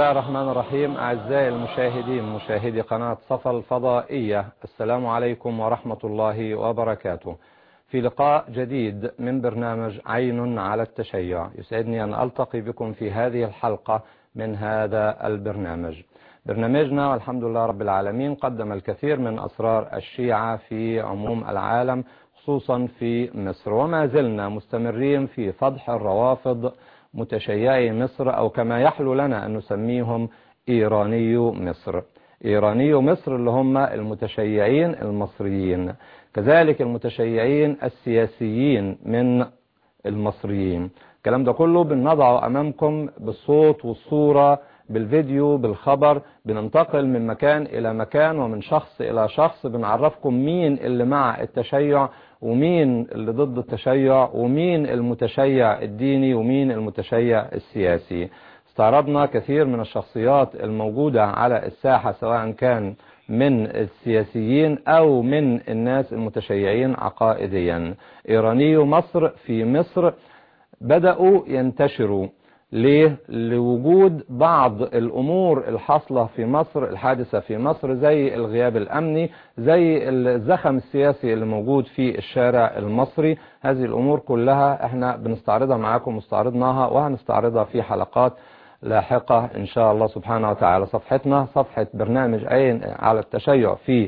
الله الرحمن الرحيم أعزائي المشاهدين مشاهدي قناة صفا الفضائية السلام عليكم ورحمة الله وبركاته في لقاء جديد من برنامج عين على التشيع يسعدني أن ألتقي بكم في هذه الحلقة من هذا البرنامج برنامجنا والحمد لله رب العالمين قدم الكثير من أسرار الشيعة في عموم العالم خصوصا في مصر وما زلنا مستمرين في فضح الروافض متشيعي مصر أو كما يحلو لنا أن نسميهم إيراني مصر إيراني مصر اللي هم المتشيعين المصريين كذلك المتشيعين السياسيين من المصريين الكلام ده كله بنضعه أمامكم بالصوت والصورة بالفيديو بالخبر بننتقل من مكان إلى مكان ومن شخص إلى شخص بنعرفكم مين اللي مع التشيع ومين اللي ضد التشيع ومين المتشيع الديني ومين المتشيع السياسي استعرضنا كثير من الشخصيات الموجودة على الساحة سواء كان من السياسيين أو من الناس المتشيعين عقائديا إيراني مصر في مصر بدأوا ينتشروا ليه؟ لوجود بعض الأمور الحاصلة في مصر الحادثة في مصر زي الغياب الأمني زي الزخم السياسي اللي موجود في الشارع المصري هذه الأمور كلها احنا بنستعرضها معاكم واستعرضناها وهنستعرضها في حلقات لاحقة إن شاء الله سبحانه وتعالى صفحتنا صفحة برنامج عين على التشيع في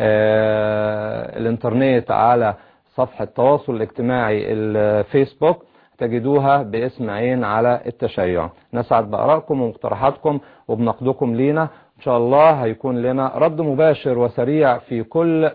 اه الانترنت على صفحة التواصل الاجتماعي الفيسبوك تجدوها باسم عين على التشيع نسعد بأرائكم ومقترحاتكم وبنقدكم لينا إن شاء الله هيكون لنا رد مباشر وسريع في كل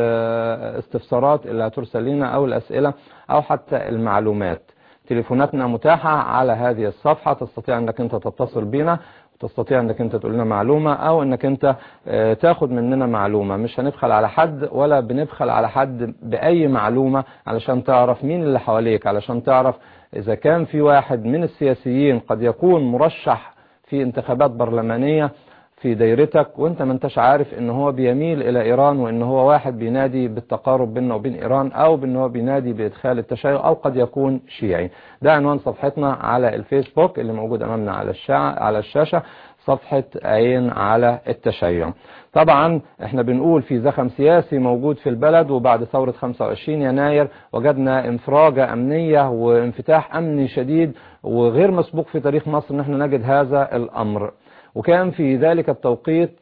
الاستفسارات اللي هترسل لنا أو الأسئلة أو حتى المعلومات تليفوناتنا متاحة على هذه الصفحة تستطيع أنك أنت تتصل بنا تستطيع انك انت تقول لنا معلومة او انك انت تاخد مننا معلومة مش هنبخل على حد ولا بنبخل على حد باي معلومة علشان تعرف مين اللي حواليك علشان تعرف اذا كان في واحد من السياسيين قد يكون مرشح في انتخابات برلمانية في دايرتك وانت ما انتش عارف ان هو بيميل الى ايران وان هو واحد بينادي بالتقارب بيننا وبين ايران او بان هو بينادي بادخال التشيع او قد يكون شيعي ده عنوان صفحتنا على الفيسبوك اللي موجود امامنا على الشاشة على الشاشة صفحة عين على التشيع طبعا احنا بنقول في زخم سياسي موجود في البلد وبعد ثورة 25 يناير وجدنا انفراجة امنية وانفتاح امني شديد وغير مسبوق في تاريخ مصر ان احنا نجد هذا الامر وكان في ذلك التوقيت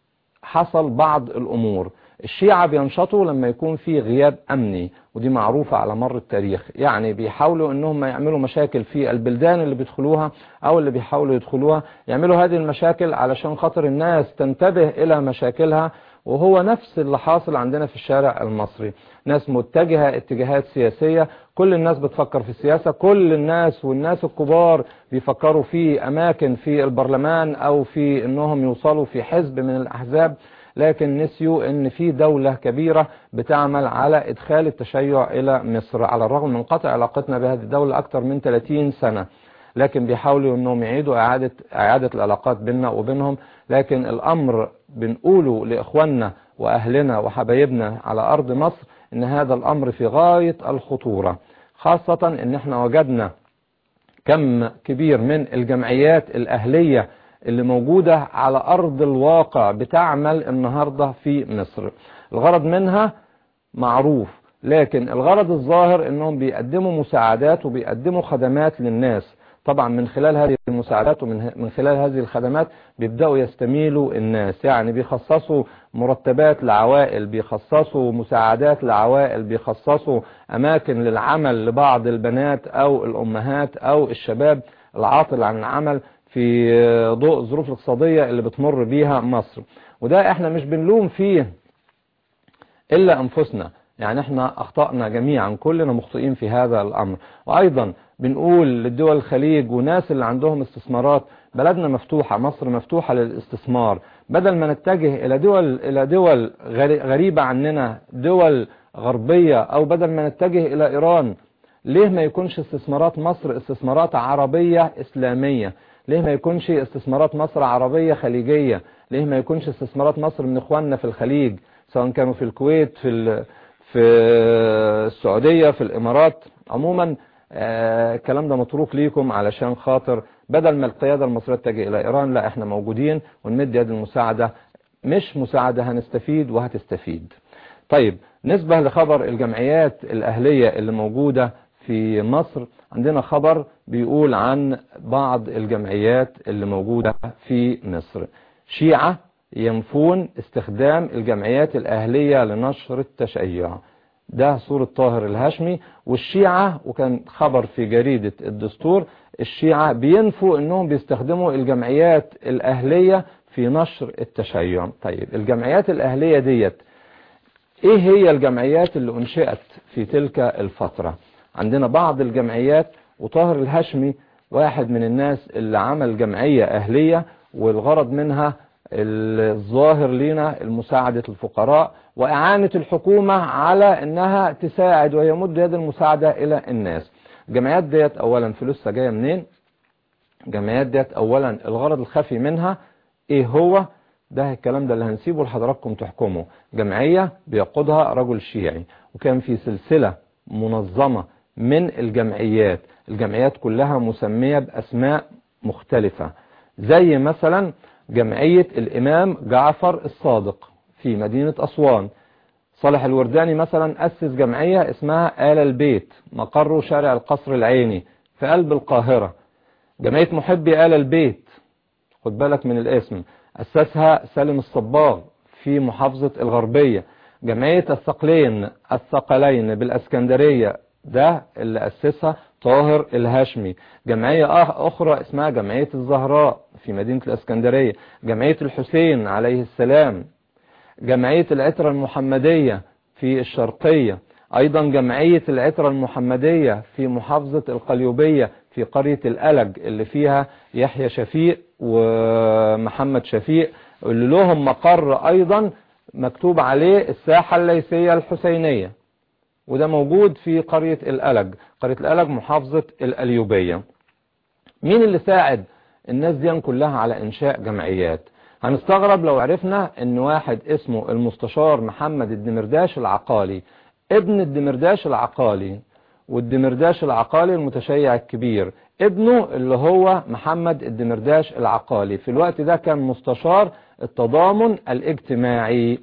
حصل بعض الأمور الشيعة بينشطوا لما يكون في غياب أمني ودي معروفة على مر التاريخ يعني بيحاولوا انهم يعملوا مشاكل في البلدان اللي بيدخلوها او اللي بيحاولوا يدخلوها يعملوا هذه المشاكل علشان خاطر الناس تنتبه الى مشاكلها وهو نفس اللي حاصل عندنا في الشارع المصري ناس متجهة اتجاهات سياسية كل الناس بتفكر في السياسة كل الناس والناس الكبار بيفكروا في أماكن في البرلمان أو في أنهم يوصلوا في حزب من الأحزاب لكن نسيوا ان في دولة كبيرة بتعمل على ادخال التشيع الى مصر على الرغم من قطع علاقتنا بهذه الدولة اكثر من 30 سنة لكن بيحاولوا انهم يعيدوا اعادة, اعادة العلاقات بيننا وبينهم لكن الامر بنقوله لاخواننا واهلنا وحبايبنا على ارض مصر ان هذا الامر في غاية الخطورة خاصة ان احنا وجدنا كم كبير من الجمعيات الاهلية اللي موجودة على أرض الواقع بتعمل النهاردة في مصر الغرض منها معروف لكن الغرض الظاهر انهم بيقدموا مساعدات وبيقدموا خدمات للناس طبعا من خلال هذه المساعدات ومن من خلال هذه الخدمات بيبدأوا يستميلوا الناس يعني بيخصصوا مرتبات لعوائل بيخصصوا مساعدات لعوائل بيخصصوا أماكن للعمل لبعض البنات أو الأمهات أو الشباب العاطل عن العمل في ضوء الظروف الاقتصادية اللي بتمر بيها مصر وده احنا مش بنلوم فيه الا انفسنا يعني احنا اخطأنا جميعا كلنا مخطئين في هذا الامر وايضا بنقول للدول الخليج وناس اللي عندهم استثمارات بلدنا مفتوحة مصر مفتوحة للاستثمار بدل ما نتجه الى دول الى دول غريبة عننا دول غربية او بدل ما نتجه الى ايران ليه ما يكونش استثمارات مصر استثمارات عربية اسلامية ليه ما يكونش استثمارات مصر عربية خليجية ليه ما يكونش استثمارات مصر من اخواننا في الخليج سواء كانوا في الكويت في في السعودية في الامارات عموما الكلام ده متروك ليكم علشان خاطر بدل ما القيادة المصرية تتجه إلى إيران لا احنا موجودين ونمد يد المساعدة مش مساعدة هنستفيد وهتستفيد طيب نسبة لخبر الجمعيات الأهلية اللي موجودة في مصر عندنا خبر بيقول عن بعض الجمعيات اللي موجودة في مصر شيعة ينفون استخدام الجمعيات الأهلية لنشر التشيع ده صورة طاهر الهاشمي والشيعة وكان خبر في جريدة الدستور الشيعة بينفوا انهم بيستخدموا الجمعيات الأهلية في نشر التشيع طيب الجمعيات الأهلية ديت ايه هي الجمعيات اللي انشئت في تلك الفترة عندنا بعض الجمعيات وطاهر الهاشمي واحد من الناس اللي عمل جمعية أهلية والغرض منها الظاهر لنا المساعدة الفقراء وإعانة الحكومة على أنها تساعد ويمد يد المساعدة إلى الناس الجمعيات ديت أولا فلوسها جاية منين الجمعيات ديت أولا الغرض الخفي منها إيه هو ده الكلام ده اللي هنسيبه لحضراتكم تحكموا جمعية بيقودها رجل شيعي وكان في سلسلة منظمة من الجمعيات الجمعيات كلها مسمية بأسماء مختلفة زي مثلا جمعية الإمام جعفر الصادق في مدينة أسوان صالح الورداني مثلا أسس جمعية اسمها آل البيت مقره شارع القصر العيني في قلب القاهرة جمعية محبي آل البيت خد بالك من الاسم أسسها سالم الصباغ في محافظة الغربية جمعية الثقلين الثقلين بالأسكندرية ده اللي أسسها طاهر الهاشمي جمعية أخرى اسمها جمعية الزهراء في مدينة الأسكندرية جمعية الحسين عليه السلام جمعية العترة المحمدية في الشرقية أيضا جمعية العترة المحمدية في محافظة القليوبية في قرية الألج اللي فيها يحيى شفيق ومحمد شفيق اللي لهم مقر أيضا مكتوب عليه الساحة الليثية الحسينية وده موجود في قرية الألج قرية الألج محافظة الأليوبية مين اللي ساعد الناس دي كلها على إنشاء جمعيات هنستغرب لو عرفنا ان واحد اسمه المستشار محمد الدمرداش العقالي ابن الدمرداش العقالي والدمرداش العقالي المتشيع الكبير ابنه اللي هو محمد الدمرداش العقالي في الوقت ده كان مستشار التضامن الاجتماعي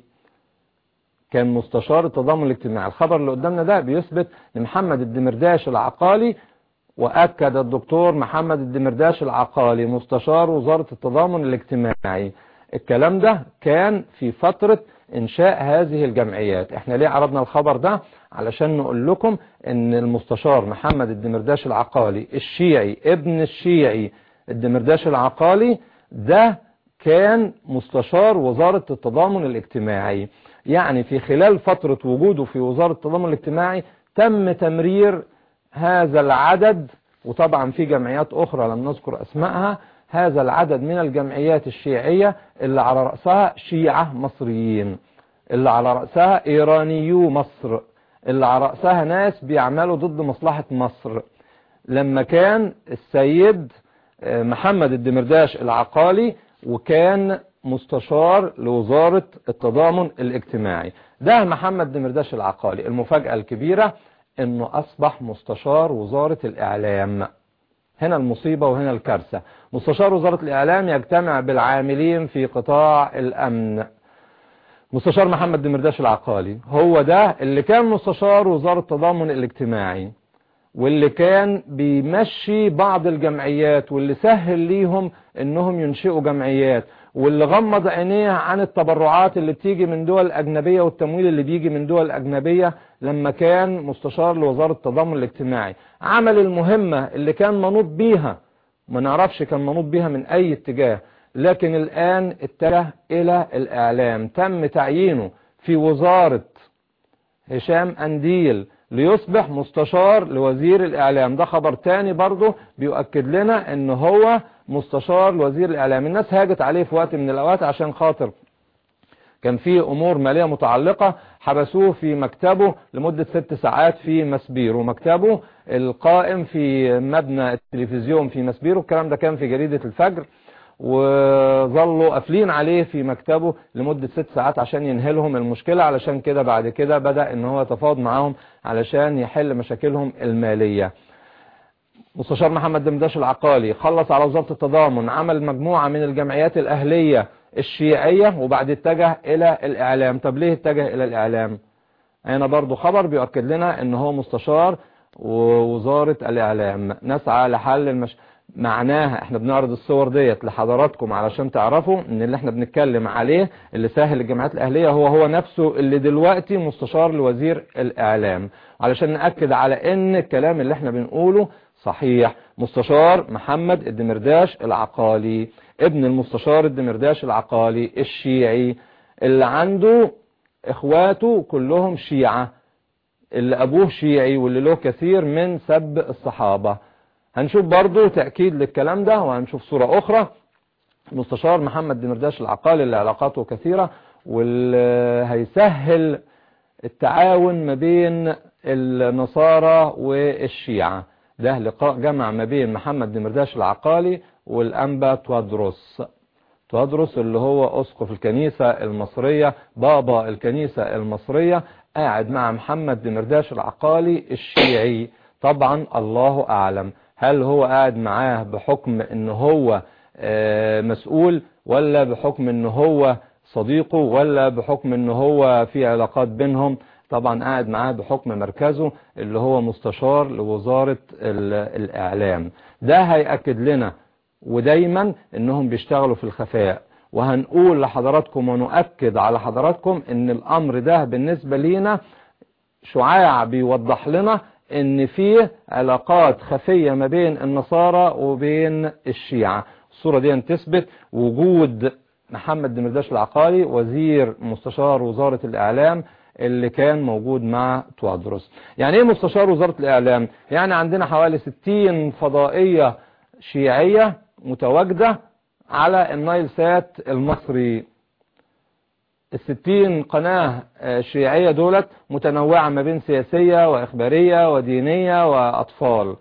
كان مستشار التضامن الاجتماعي الخبر اللي قدامنا ده بيثبت ان محمد الدمرداش العقالي واكد الدكتور محمد الدمرداش العقالي مستشار وزارة التضامن الاجتماعي الكلام ده كان في فترة انشاء هذه الجمعيات احنا ليه عرضنا الخبر ده علشان نقول لكم ان المستشار محمد الدمرداش العقالي الشيعي ابن الشيعي الدمرداش العقالي ده كان مستشار وزارة التضامن الاجتماعي يعني في خلال فترة وجوده في وزارة التضامن الاجتماعي تم تمرير هذا العدد وطبعا في جمعيات اخرى لم نذكر اسمائها هذا العدد من الجمعيات الشيعية اللي على رأسها شيعة مصريين اللي على رأسها ايرانيو مصر اللي على رأسها ناس بيعملوا ضد مصلحة مصر لما كان السيد محمد الدمرداش العقالي وكان مستشار لوزارة التضامن الاجتماعي ده محمد دمرداش العقالي المفاجأة الكبيرة انه اصبح مستشار وزارة الاعلام هنا المصيبة وهنا الكارثة مستشار وزارة الاعلام يجتمع بالعاملين في قطاع الامن مستشار محمد دمرداش العقالي هو ده اللي كان مستشار وزارة التضامن الاجتماعي واللي كان بيمشي بعض الجمعيات واللي سهل ليهم انهم ينشئوا جمعيات واللي غمض عينيه عن التبرعات اللي بتيجي من دول أجنبية والتمويل اللي بيجي من دول أجنبية لما كان مستشار لوزارة التضامن الاجتماعي عمل المهمة اللي كان منوط بيها ما نعرفش كان منوط بيها من أي اتجاه لكن الآن اتجه إلى الإعلام تم تعيينه في وزارة هشام أنديل ليصبح مستشار لوزير الإعلام ده خبر تاني برضه بيؤكد لنا ان هو مستشار لوزير الإعلام الناس هاجت عليه في وقت من الأوقات عشان خاطر كان في أمور مالية متعلقة حبسوه في مكتبه لمدة ست ساعات في مسبير ومكتبه القائم في مبنى التلفزيون في مسبير والكلام ده كان في جريدة الفجر وظلوا قافلين عليه في مكتبه لمدة ست ساعات عشان ينهلهم المشكلة علشان كده بعد كده بدأ ان هو يتفاوض معاهم علشان يحل مشاكلهم المالية مستشار محمد دمداش العقالي خلص على وزارة التضامن عمل مجموعة من الجمعيات الأهلية الشيعية وبعد اتجه إلى الإعلام طب ليه اتجه إلى الإعلام هنا برضو خبر بيؤكد لنا ان هو مستشار ووزارة الإعلام نسعى لحل المش... معناها احنا بنعرض الصور ديت لحضراتكم علشان تعرفوا ان اللي احنا بنتكلم عليه اللي ساهل الجامعات الاهلية هو هو نفسه اللي دلوقتي مستشار لوزير الاعلام علشان نأكد على ان الكلام اللي احنا بنقوله صحيح مستشار محمد الدمرداش العقالي ابن المستشار الدمرداش العقالي الشيعي اللي عنده اخواته كلهم شيعة اللي ابوه شيعي واللي له كثير من سب الصحابة هنشوف برضو تأكيد للكلام ده وهنشوف صورة اخرى مستشار محمد دمرداش العقالي اللي علاقاته كثيرة واللي هيسهل التعاون ما بين النصارى والشيعة ده لقاء جمع ما بين محمد دمرداش العقالي والأنبا توادروس توادروس اللي هو أسقف الكنيسة المصرية بابا الكنيسة المصرية قاعد مع محمد دمرداش العقالي الشيعي طبعا الله أعلم هل هو قاعد معاه بحكم ان هو مسؤول ولا بحكم ان هو صديقه ولا بحكم ان هو في علاقات بينهم طبعا قاعد معاه بحكم مركزه اللي هو مستشار لوزارة الإعلام ده هيأكد لنا ودايما انهم بيشتغلوا في الخفاء وهنقول لحضراتكم ونؤكد على حضراتكم ان الامر ده بالنسبة لينا شعاع بيوضح لنا ان فيه علاقات خفية ما بين النصارى وبين الشيعة الصورة دي تثبت وجود محمد دمرداش العقالي وزير مستشار وزارة الاعلام اللي كان موجود مع توادرس يعني ايه مستشار وزارة الاعلام يعني عندنا حوالي 60 فضائية شيعية متواجدة على النايل سات المصري الستين قناة شيعية دولت متنوعة ما بين سياسية وإخبارية ودينية وأطفال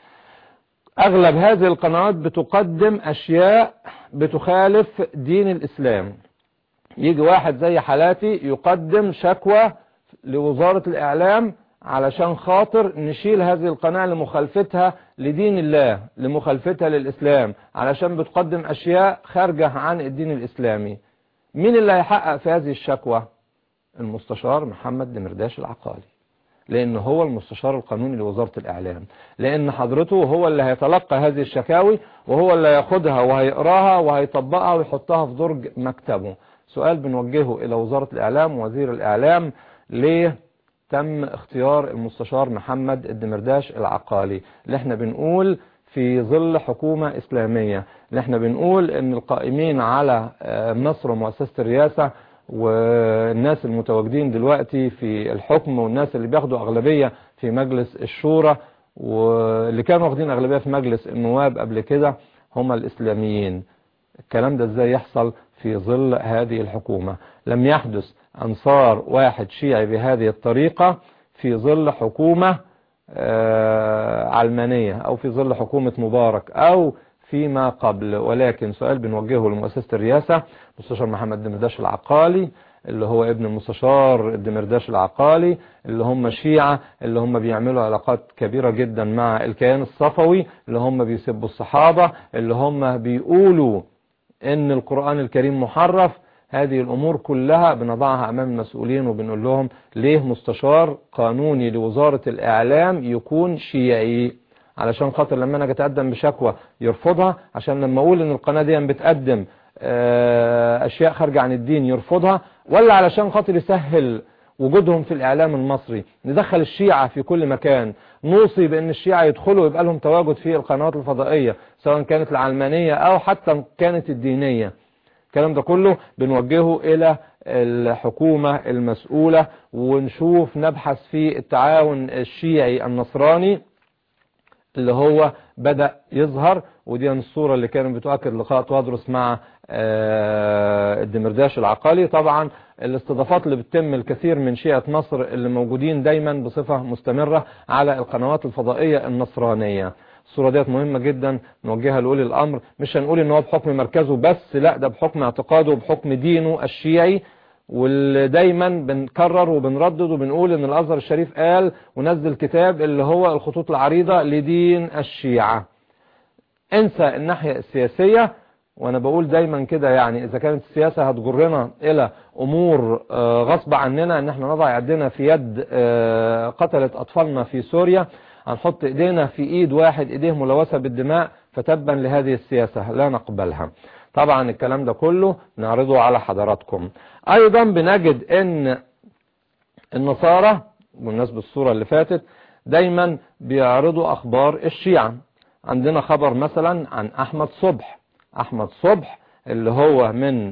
أغلب هذه القنوات بتقدم أشياء بتخالف دين الإسلام يجي واحد زي حالاتي يقدم شكوى لوزارة الإعلام علشان خاطر نشيل هذه القناة لمخالفتها لدين الله لمخالفتها للإسلام علشان بتقدم أشياء خارجة عن الدين الإسلامي مين اللي هيحقق في هذه الشكوى المستشار محمد دمرداش العقالي لأن هو المستشار القانوني لوزارة الإعلام لأن حضرته هو اللي هيتلقى هذه الشكاوي وهو اللي هياخدها وهيقراها وهيطبقها ويحطها في درج مكتبه سؤال بنوجهه إلى وزارة الإعلام ووزير الإعلام ليه تم اختيار المستشار محمد الدمرداش العقالي اللي احنا بنقول في ظل حكومة إسلامية اللي احنا بنقول ان القائمين على مصر ومؤسسة الرئاسة والناس المتواجدين دلوقتي في الحكم والناس اللي بياخدوا أغلبية في مجلس الشورى واللي كانوا واخدين أغلبية في مجلس النواب قبل كده هم الإسلاميين الكلام ده ازاي يحصل في ظل هذه الحكومة لم يحدث أنصار واحد شيعي بهذه الطريقة في ظل حكومة علمانية أو في ظل حكومة مبارك أو فيما قبل ولكن سؤال بنوجهه لمؤسسة الرئاسة مستشار محمد دمرداش العقالي اللي هو ابن المستشار الدمرداش العقالي اللي هم شيعة اللي هم بيعملوا علاقات كبيرة جدا مع الكيان الصفوي اللي هم بيسبوا الصحابة اللي هم بيقولوا ان القرآن الكريم محرف هذه الأمور كلها بنضعها أمام المسؤولين وبنقول لهم ليه مستشار قانوني لوزارة الإعلام يكون شيعي علشان خاطر لما أنا أتقدم بشكوى يرفضها عشان لما أقول إن القناة دي بتقدم أشياء خارجة عن الدين يرفضها ولا علشان خاطر يسهل وجودهم في الإعلام المصري ندخل الشيعة في كل مكان نوصي بأن الشيعة يدخلوا ويبقى لهم تواجد في القنوات الفضائية سواء كانت العلمانية أو حتى كانت الدينية الكلام ده كله بنوجهه إلى الحكومة المسؤولة ونشوف نبحث في التعاون الشيعي النصراني اللي هو بدأ يظهر ودي الصورة اللي كانت بتؤكد لقاء توادرس مع الدمرداش العقالي طبعا الاستضافات اللي بتتم الكثير من شيعة مصر اللي موجودين دايما بصفة مستمرة على القنوات الفضائية النصرانية الصورة ديت مهمة جدا نوجهها لأولي الأمر مش هنقول ان هو بحكم مركزه بس لا ده بحكم اعتقاده وبحكم دينه الشيعي واللي دايما بنكرر وبنردد وبنقول ان الازهر الشريف قال ونزل كتاب اللي هو الخطوط العريضة لدين الشيعة انسى الناحية السياسية وانا بقول دايما كده يعني اذا كانت السياسة هتجرنا الى امور غصب عننا ان احنا نضع يدنا في يد قتلت اطفالنا في سوريا هنحط ايدينا في ايد واحد ايديه ملوثة بالدماء فتبا لهذه السياسة لا نقبلها طبعا الكلام ده كله نعرضه على حضراتكم ايضا بنجد ان النصارى بالنسبة الصورة اللي فاتت دايما بيعرضوا اخبار الشيعة عندنا خبر مثلا عن احمد صبح احمد صبح اللي هو من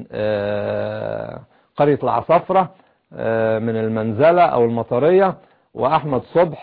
قرية العصافرة من المنزلة او المطرية واحمد صبح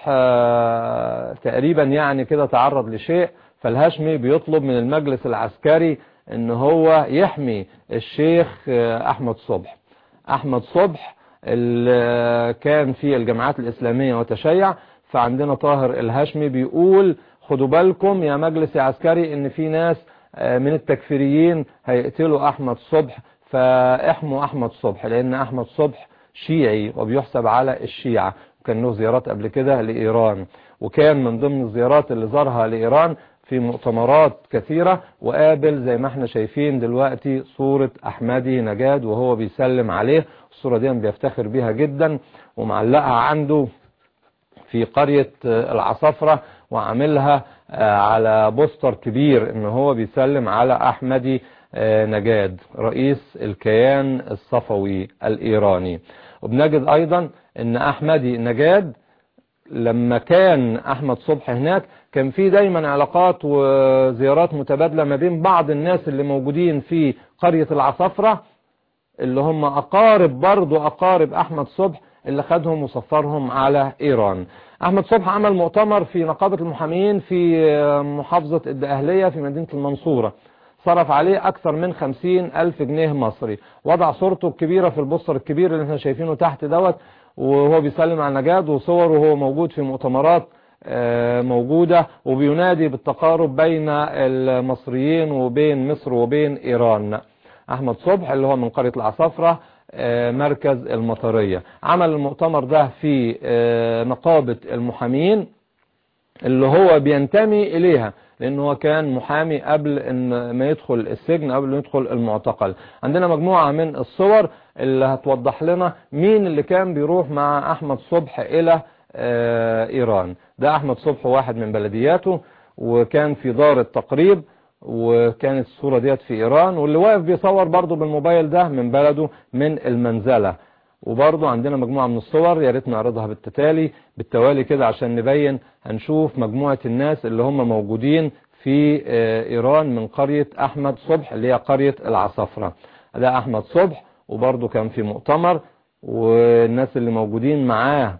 تقريبا يعني كده تعرض لشيء فالهاشمي بيطلب من المجلس العسكري ان هو يحمي الشيخ احمد صبح احمد صبح اللي كان في الجماعات الاسلامية وتشيع فعندنا طاهر الهاشمي بيقول خدوا بالكم يا مجلس عسكري ان في ناس من التكفيريين هيقتلوا احمد صبح فاحموا احمد صبح لان احمد صبح شيعي وبيحسب على الشيعة وكان له زيارات قبل كده لايران وكان من ضمن الزيارات اللي زارها لايران في مؤتمرات كثيرة وقابل زي ما احنا شايفين دلوقتي صورة احمدي نجاد وهو بيسلم عليه الصورة دي بيفتخر بيها جدا ومعلقها عنده في قرية العصافرة وعاملها على بوستر كبير ان هو بيسلم على احمدي نجاد رئيس الكيان الصفوي الايراني وبنجد ايضا ان احمدي نجاد لما كان احمد صبح هناك كان في دايما علاقات وزيارات متبادلة ما بين بعض الناس اللي موجودين في قرية العصافرة اللي هم اقارب برضو اقارب احمد صبح اللي خدهم وسفرهم على ايران احمد صبح عمل مؤتمر في نقابة المحامين في محافظة الدقهلية في مدينة المنصورة صرف عليه اكثر من خمسين الف جنيه مصري وضع صورته الكبيرة في البوستر الكبير اللي احنا شايفينه تحت دوت وهو بيسلم على نجاد وصوره وهو موجود في مؤتمرات موجودة وبينادي بالتقارب بين المصريين وبين مصر وبين ايران احمد صبح اللي هو من قرية العصافرة مركز المطرية عمل المؤتمر ده في نقابة المحامين اللي هو بينتمي اليها لانه هو كان محامي قبل ان ما يدخل السجن قبل ما يدخل المعتقل عندنا مجموعة من الصور اللي هتوضح لنا مين اللي كان بيروح مع احمد صبح الى ايران ده احمد صبح واحد من بلدياته وكان في دار التقريب وكانت الصورة ديت في ايران واللي واقف بيصور برضه بالموبايل ده من بلده من المنزلة وبرضه عندنا مجموعة من الصور يا ريت نعرضها بالتتالي بالتوالي كده عشان نبين هنشوف مجموعة الناس اللي هم موجودين في ايران من قرية احمد صبح اللي هي قرية العصافرة ده احمد صبح وبرضه كان في مؤتمر والناس اللي موجودين معاه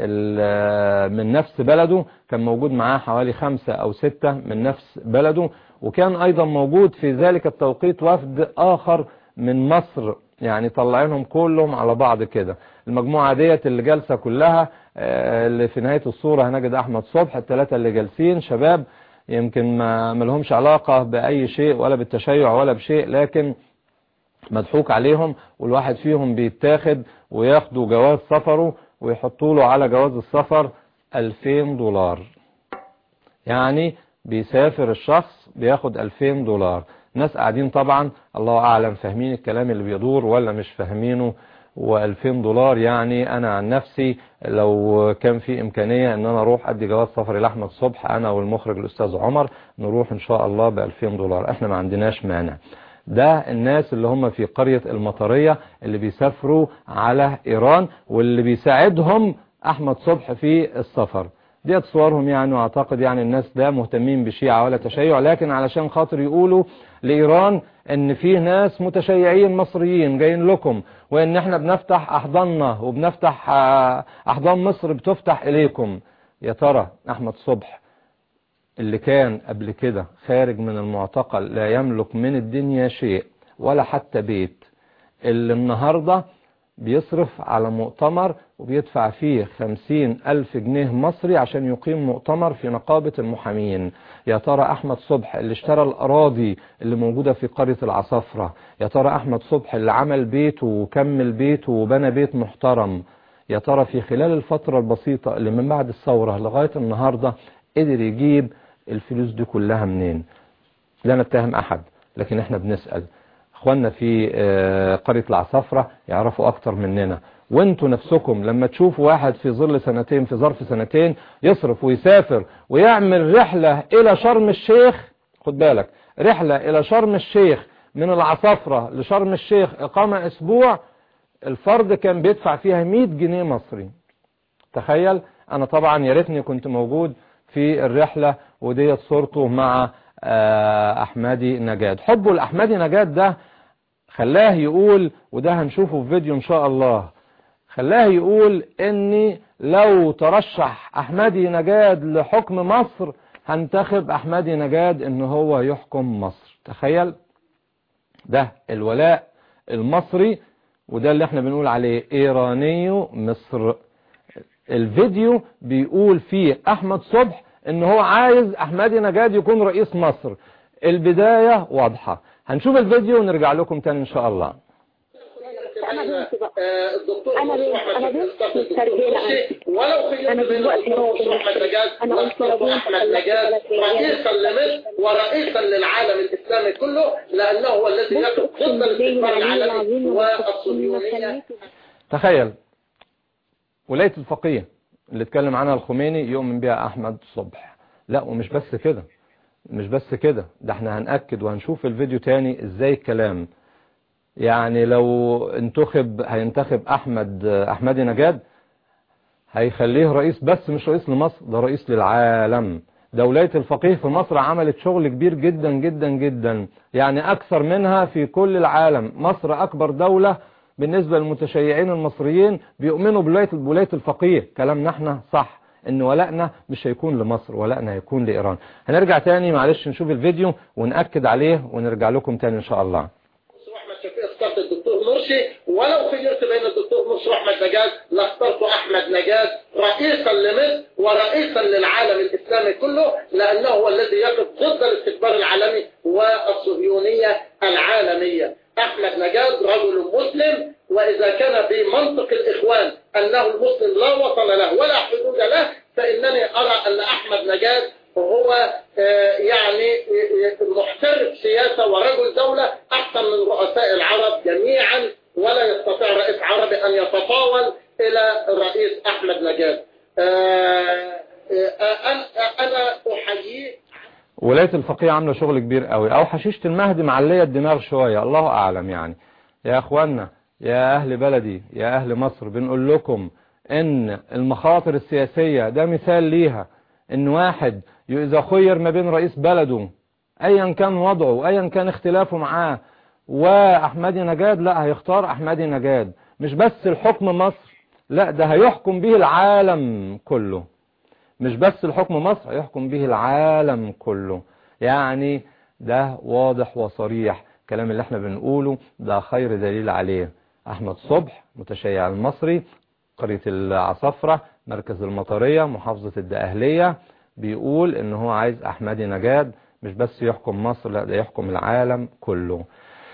من نفس بلده كان موجود معاه حوالي خمسة او ستة من نفس بلده وكان ايضا موجود في ذلك التوقيت وفد اخر من مصر يعني طلعينهم كلهم على بعض كده المجموعة ديت اللي جالسة كلها اللي في نهاية الصورة هنجد احمد صبح الثلاثة اللي جالسين شباب يمكن ما ملهمش علاقة باي شيء ولا بالتشيع ولا بشيء لكن مضحوك عليهم والواحد فيهم بيتاخد وياخدوا جواز سفره ويحطوا له على جواز السفر 2000 دولار يعني بيسافر الشخص بياخد 2000 دولار ناس قاعدين طبعا الله اعلم فاهمين الكلام اللي بيدور ولا مش فاهمينه و2000 دولار يعني انا عن نفسي لو كان في امكانية ان انا اروح ادي جواز سفري لاحمد صبح انا والمخرج الاستاذ عمر نروح ان شاء الله ب2000 دولار احنا ما عندناش مانع ده الناس اللي هم في قرية المطرية اللي بيسافروا على ايران واللي بيساعدهم احمد صبح في السفر ديت صورهم يعني واعتقد يعني الناس ده مهتمين بشيعة ولا تشيع لكن علشان خاطر يقولوا لإيران ان في ناس متشيعين مصريين جايين لكم وان احنا بنفتح احضاننا وبنفتح احضان مصر بتفتح اليكم يا ترى احمد صبح اللي كان قبل كده خارج من المعتقل لا يملك من الدنيا شيء ولا حتى بيت اللي النهاردة بيصرف على مؤتمر وبيدفع فيه خمسين ألف جنيه مصري عشان يقيم مؤتمر في نقابة المحامين يا ترى أحمد صبح اللي اشترى الأراضي اللي موجودة في قرية العصافرة يا ترى أحمد صبح اللي عمل بيته وكمل بيته وبنى بيت محترم يا ترى في خلال الفترة البسيطة اللي من بعد الثورة لغاية النهاردة قدر يجيب الفلوس دي كلها منين لا نتهم أحد لكن احنا بنسأل اخواننا في قرية العصافرة يعرفوا اكتر مننا وانتوا نفسكم لما تشوفوا واحد في ظل سنتين في ظرف سنتين يصرف ويسافر ويعمل رحلة الى شرم الشيخ خد بالك رحلة الى شرم الشيخ من العصافرة لشرم الشيخ اقامة اسبوع الفرد كان بيدفع فيها 100 جنيه مصري تخيل انا طبعا يا ريتني كنت موجود في الرحلة وديت صورته مع احمدي نجاد حبه لاحمدي نجاد ده خلاه يقول وده هنشوفه في فيديو ان شاء الله خلاه يقول اني لو ترشح احمدي نجاد لحكم مصر هنتخب احمدي نجاد ان هو يحكم مصر تخيل ده الولاء المصري وده اللي احنا بنقول عليه ايراني مصر الفيديو بيقول فيه احمد صبح ان هو عايز احمدي نجاد يكون رئيس مصر البداية واضحة هنشوف الفيديو ونرجع لكم تاني ان شاء الله انا بنت بقى انا بنت انا بنت مترجله ولو خيرت انا بين دلوقتي هو الدكتور احمد نجاد انا قلت لاخترت لابوه احمد نجاد رئيسا لمصر ورئيسا للعالم الاسلامي كله لانه هو الذي بص يقف اقسم ضد بالله الاستكبار العلي العالمي العظيم والصهيونيه تخيل ولاية الفقيه اللي اتكلم عنها الخميني يؤمن بها احمد صبح لا ومش بس كده مش بس كده ده احنا هنأكد وهنشوف الفيديو تاني ازاي الكلام يعني لو انتخب هينتخب احمد احمدي نجاد هيخليه رئيس بس مش رئيس لمصر ده رئيس للعالم ده ولاية الفقيه في مصر عملت شغل كبير جدا جدا جدا يعني اكثر منها في كل العالم مصر اكبر دولة بالنسبة للمتشيعين المصريين بيؤمنوا بولاية بولاية الفقيه كلامنا احنا صح ان ولائنا مش هيكون لمصر ولائنا هيكون لإيران هنرجع تاني معلش نشوف الفيديو ونأكد عليه ونرجع لكم تاني ان شاء الله واحمد شفيق اخترت الدكتور مرسي ولو خيرت بين الدكتور مرسي واحمد نجاد لاخترت احمد نجاد رئيسا لمصر ورئيسا للعالم الاسلامي كله لانه هو الذي يقف ضد الاستكبار العالمي والصهيونيه العالميه احمد نجاد رجل مسلم واذا كان بمنطق الاخوان انه المسلم لا وطن له ولا حدود له فانني ارى ان احمد نجاد هو آه، يعني آه، محترف سياسة ورجل دولة أحسن من رؤساء العرب جميعا ولا يستطيع رئيس عربي أن يتطاول إلى الرئيس أحمد نجاد آه، آه، أنا- أنا أحييه ولاية الفقيه عاملة شغل كبير قوي او حشيشة المهدي معلية الدماغ شوية الله اعلم يعني يا اخوانا يا اهل بلدي يا اهل مصر بنقول لكم ان المخاطر السياسية ده مثال ليها ان واحد اذا خير ما بين رئيس بلده ايا كان وضعه وايا كان اختلافه معاه واحمدي نجاد لا هيختار احمدي نجاد مش بس الحكم مصر لا ده هيحكم به العالم كله مش بس الحكم مصر هيحكم به العالم كله يعني ده واضح وصريح الكلام اللي احنا بنقوله ده خير دليل عليه احمد صبح متشيع المصري قرية العصفرة مركز المطرية محافظة الدقهلية بيقول ان هو عايز احمدي نجاد مش بس يحكم مصر لا ده يحكم العالم كله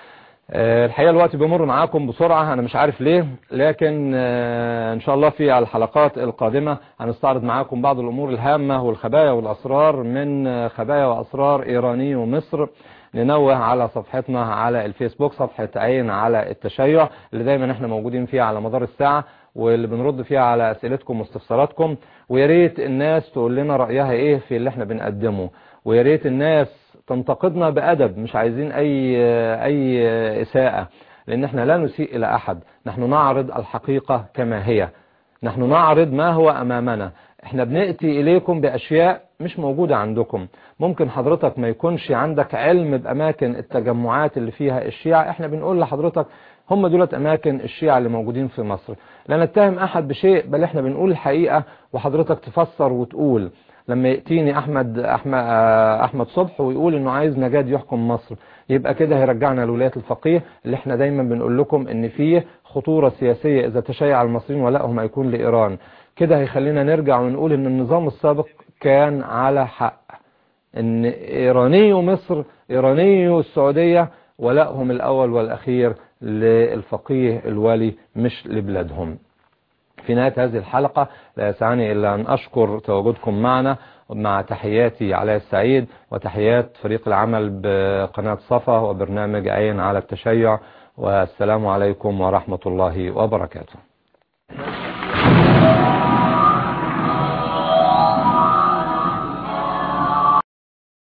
آه، الحقيقة الوقت بيمر معاكم بسرعة أنا مش عارف ليه لكن آه، إن شاء الله في الحلقات القادمة هنستعرض معاكم بعض الأمور الهامة والخبايا والأسرار من آه، خبايا وأسرار إيراني ومصر ننوه على صفحتنا على الفيسبوك صفحة عين على التشيع اللي دايما احنا موجودين فيها على مدار الساعة واللي بنرد فيها على أسئلتكم واستفساراتكم ويا ريت الناس تقول لنا رأيها ايه في اللي احنا بنقدمه ويا ريت الناس تنتقدنا بأدب مش عايزين أي أي إساءة لأن احنا لا نسيء إلى أحد نحن نعرض الحقيقة كما هي نحن نعرض ما هو أمامنا احنا بنأتي إليكم بأشياء مش موجودة عندكم ممكن حضرتك ما يكونش عندك علم بأماكن التجمعات اللي فيها الشيعة احنا بنقول لحضرتك هم دولت أماكن الشيعة اللي موجودين في مصر لا نتهم أحد بشيء بل احنا بنقول الحقيقة وحضرتك تفسر وتقول لما يأتيني أحمد أحمد, أحمد صبح ويقول إنه عايز نجاد يحكم مصر يبقى كده هيرجعنا لولاية الفقيه اللي احنا دايما بنقول لكم إن فيه خطورة سياسية إذا تشيع المصريين ولائهم هيكون لإيران كده هيخلينا نرجع ونقول إن النظام السابق كان على حق إن إيراني مصر إيراني السعودية ولائهم الأول والأخير للفقيه الوالي مش لبلادهم في نهاية هذه الحلقة لا يسعني إلا أن أشكر تواجدكم معنا مع تحياتي علاء السعيد وتحيات فريق العمل بقناة صفا وبرنامج عين على التشيع والسلام عليكم ورحمة الله وبركاته